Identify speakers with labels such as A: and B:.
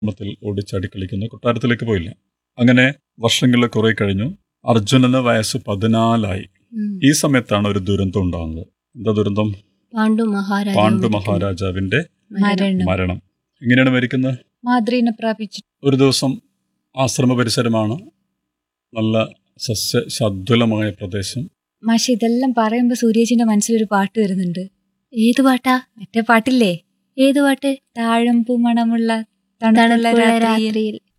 A: ത്തിൽ ഓടിച്ചാടി കളിക്കുന്നു കൊട്ടാരത്തിലേക്ക് പോയില്ല അങ്ങനെ വർഷങ്ങൾ കുറെ കഴിഞ്ഞു അർജുനന് വയസ്സ് പതിനാലായി
B: ഉം.
A: ഈ സമയത്താണ് ഒരു ദുരന്തം ഉണ്ടാകുന്നത് എന്താ ദുരന്തം
B: പാണ്ഡു മഹാരാജ
A: പാണ്ഡു മഹാരാജാവിന്റെ
C: മരണം
A: മരണം എങ്ങനെയാണ് മരിക്കുന്നത്
C: മാതൃനെ പ്രാപിച്ചു
A: ഒരു ദിവസം ആശ്രമ പരിസരമാണ് നല്ല സസ്യ ശാദ്വലമായ പ്രദേശം
C: മാഷെ ഇതെല്ലാം പറയുമ്പോ സൂര്യേച്ചിന്റെ മനസ്സിലൊരു പാട്ട് വരുന്നുണ്ട്
B: ഏത് പാട്ടാ
C: മറ്റേ പാട്ടില്ലേ
B: ഏത് പാട്ട്
C: താഴമ്പൂ മണമുള്ള തണുപ്പുള്ള
B: തണുപ്പുള്ള
C: രാത്രിയിൽ
B: രാത്രിയിൽ